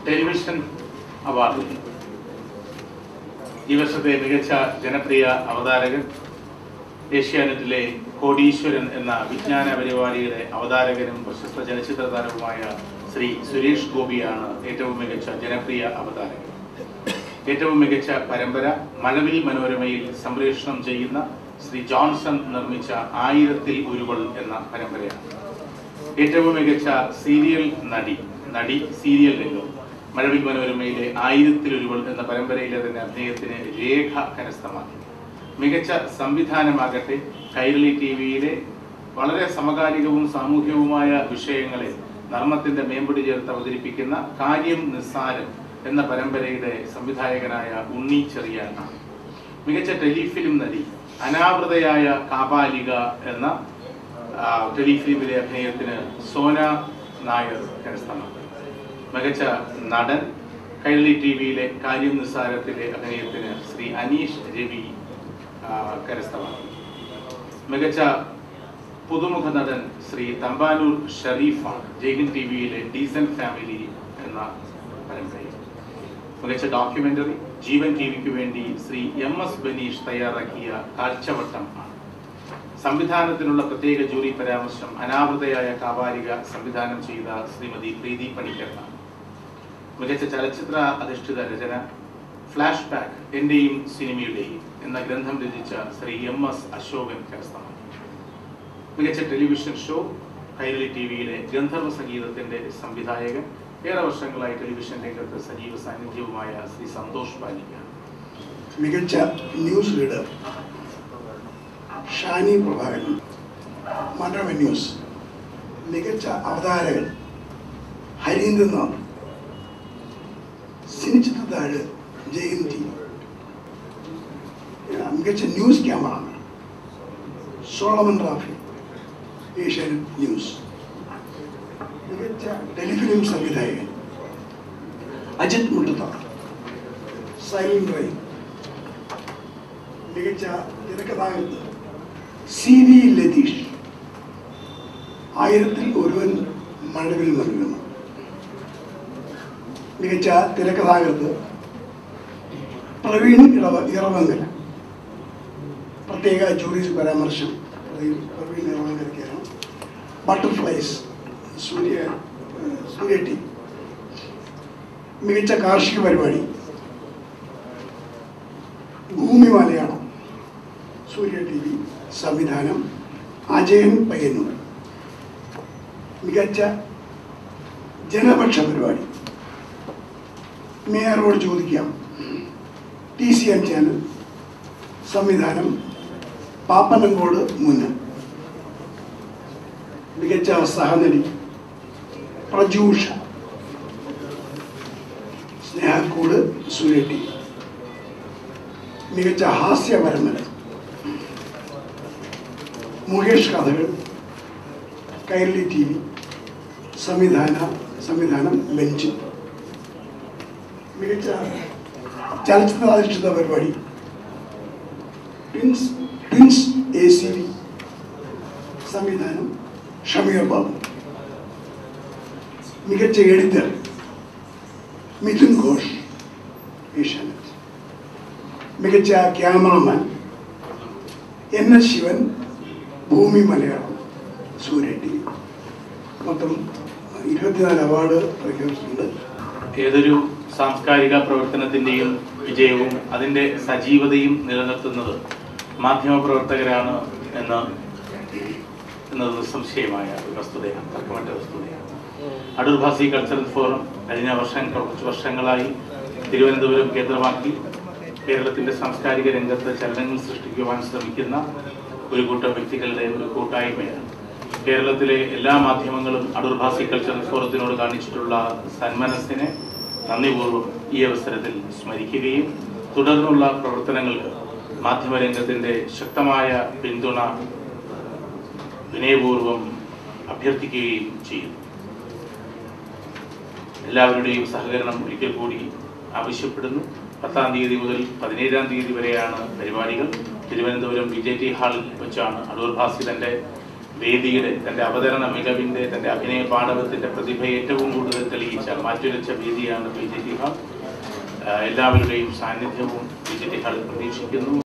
television award ഈ വർഷത്തെ മികച്ച ജനപ്രിയ അവതാരകൻ ഏഷ്യാനെറ്റിലെ കോടീശ്വരൻ എന്ന വിജ്ഞാന പരിപാടിയുടെ അവതാരകനും പ്രശസ്ത ചലച്ചിത്ര താരവുമായ ശ്രീ സുരേഷ് ഗോപിയാണ് ഏറ്റവും മികച്ച ജനപ്രിയ അവതാരകൻ ഏറ്റവും മികച്ച പരമ്പര മഴവിൽ മനോരമയിൽ സംപ്രേഷണം ചെയ്യുന്ന ശ്രീ ജോൺസൺ നിർമ്മിച്ച ആയിരത്തിൽ ഒരുവൾ എന്ന പരമ്പരയാണ് ഏറ്റവും മികച്ച സീരിയൽ നടി നടി സീരിയൽ രംഗം മഴവിൽ മനോരമയിലെ ആയിരത്തിൽ ഒരുവൾ എന്ന പരമ്പരയിലെ തന്നെ അഭിനയത്തിന് രേഖ കരസ്ഥമാക്കി മികച്ച സംവിധാനമാകട്ടെ കൈരളി ടി വിയിലെ വളരെ സമകാലികവും സാമൂഹ്യവുമായ വിഷയങ്ങളെ നർമ്മത്തിന്റെ മേമ്പൊടി ചേർത്ത് അവതരിപ്പിക്കുന്ന കാര്യം നിസ്സാരം എന്ന പരമ്പരയുടെ സംവിധായകനായ ഉണ്ണി ചെറിയാനാണ് മികച്ച ടെലിഫിലിം നടി അനാവൃതയായ കാപാലിക എന്ന ആ, ടെലിഫിലിമിലെ അഭിനയത്തിന് സോന നായർ കരസ്ഥമാക്കി മികച്ച നടൻ കൈരളി ടി വിയിലെ കാര്യം നിസ്സാരത്തിലെ അഭിനയത്തിന് ശ്രീ അനീഷ് രവി ആ, കരസ്ഥമാക്കി മികച്ച പുതുമുഖ നടൻ ശ്രീ തമ്പാനൂർ ഷരീഫാണ് ജയ്ഹിൻ ടി വിയിലെ ഡീസന്റ് ഫാമിലി എന്ന പരമ്പരയിൽ മികച്ച ഡോക്യുമെന്ററി ജീവൻ ടി വിക്ക് വേണ്ടി ശ്രീ എം എസ് ബനീഷ് തയ്യാറാക്കിയ കാഴ്ചവട്ടം ആണ് സംവിധാനത്തിനുള്ള പ്രത്യേക ജൂറി പരാമർശം അനാവൃതയായ കാവാലിക സംവിധാനം ചെയ്ത ശ്രീമതി പ്രീതി പണിക്കറാണ് മികച്ച ചലച്ചിത്ര അധിഷ്ഠിത രചന ഫ്ലാഷ് ബാക്ക് എന്റെയും സിനിമയുടെയും എന്ന ഗ്രന്ഥം രചിച്ച ശ്രീ എം എസ് അശോകൻ കരസ്ഥമാക്കി മികച്ച ടെലിവിഷൻ ഷോ കൈരളി ടി വിയിലെ ഗന്ധർവ സംഗീതത്തിന്റെ സംവിധായകൻ ഏറെ വർഷങ്ങളായി ടെലിവിഷൻ രംഗത്ത് സജീവ സാന്നിധ്യവുമായ ശ്രീ സന്തോഷ് പാലിക്കാണ് മികച്ച news reader Shani Prabhakaran Manorama news മികച്ച അവതാരകൻ ഹരീന്ദ്രനാഥ് സിനിച്ചിത്രത്താഴ് ജയന്തി മികച്ച news camera Solomon Rafi Asianet news മികച്ച ടെലിഫിലിം സംവിധായകൻ അജിത് മുട്ടത്താർ സൈലന്റ് റൈ മികച്ച തിരക്കഥാകൃത്ത് സി വി ലതീഷ് ആയിരത്തിൽ ഒരുവൻ മഴവിൽ നൽകുന്നു മികച്ച തിരക്കഥാകൃത്ത് പ്രവീൺ ഇളവ ഇറവങ്കൽ പ്രത്യേക ജൂറി പരാമർശം പ്രവീൺ പ്രവീൺ ഇറവങ്കലയ്ക്കാണ് ബട്ടർഫ്ലൈസ് സൂര്യ ഏഹ്, സൂര്യ ടി മികച്ച കാർഷിക പരിപാടി ഭൂമി മലയാളം സൂര്യ ടി വി സംവിധാനം അജയൻ പയ്യന്നൂർ മികച്ച ജനപക്ഷ പരിപാടി മേയറോട് ചോദിക്കാം ടി സി എൻ ചാനൽ സംവിധാനം പാപ്പനങ്കോട് മുന്ന് മികച്ച സഹനടി പ്രജൂഷ സ്നേഹക്കൂട് സൂര്യ ടി വി മികച്ച ഹാസ്യ പരമ്പര മുകേഷ് കഥകൾ കൈരളി ടി വി സംവിധാന സംവിധാനം ബെഞ്ച് മികച്ച ചലച്ചിത്രാധിഷ്ഠിത പരിപാടി twins twins A C V സംവിധാനം ഷമീർ ബാബു മികച്ച എഡിറ്റർ മിഥുൻ ഘോഷ് ഏഷ്യാനെറ്റ് മികച്ച ക്യാമറമാൻ എൻ എസ് ശിവൻ ഭൂമി മലയാളം സൂര്യ ടി വി മൊത്തം ഇരുപത്തിനാല് അവാർഡ് പ്രഖ്യാപിച്ചിട്ടുണ്ട് ഏതൊരു സാംസ്കാരിക പ്രവർത്തനത്തിന്റെയും വിജയവും അതിന്റെ സജീവതയും നിലനിർത്തുന്നത് മാധ്യമപ്രവർത്തകരാണ് എന്ന് എന്നത് നിസ്സംശയമായ ഒരു വസ്തുതയാണ് തർക്കമറ്റ വസ്തുതയാണ് അടൂർ ഭാസി കൾച്ചറൽ ഫോറം കഴിഞ്ഞ വർഷം കുറച്ച് വർഷങ്ങളായി തിരുവനന്തപുരം കേന്ദ്രമാക്കി കേരളത്തിന്റെ സാംസ്കാരിക രംഗത്ത് ചലനങ്ങൾ സൃഷ്ടിക്കുവാൻ ശ്രമിക്കുന്ന ഒരു കൂട്ടം വ്യക്തികളുടെ ഒരു കൂട്ടായ്മയാണ് കേരളത്തിലെ എല്ലാ മാധ്യമങ്ങളും അടൂർ ഭാസി കൾച്ചറൽ ഫോറത്തിനോട് കാണിച്ചിട്ടുള്ള സന്മനസ്സിനെ നന്ദിപൂർവ്വം ഈ അവസരത്തിൽ സ്മരിക്കുകയും തുടർന്നുള്ള പ്രവർത്തനങ്ങൾക്ക് മാധ്യമരംഗത്തിന്റെ ശക്തമായ പിന്തുണ വിനയപൂർവ്വം അഭ്യർത്ഥിക്കുകയും ചെയ്യുന്നു എല്ലാവരുടെയും സഹകരണം ഒരിക്കൽ കൂടി ആവശ്യപ്പെടുന്നു പത്താം തീയതി മുതൽ പതിനേഴാം തീയതി വരെയാണ് പരിപാടികൾ തിരുവനന്തപുരം ബി ജെ ടി ഹാളിൽ വെച്ചാണ് അടൂർ ഭാസിതന്റെ വേദിയുടെ തന്റെ അവതരണ മികവിന്റെ തന്റെ അഭിനയ പാടവത്തിന്റെ പ്രതിഭ ഏറ്റവും കൂടുതൽ തെളിയിച്ച മാറ്റുരച്ച വേദിയാണ് ബി ജെ ടി ഹാൾ എല്ലാവരുടെയും സാന്നിധ്യവും ബി ജെ ടി ഹാളിൽ പ്രതീക്ഷിക്കുന്നു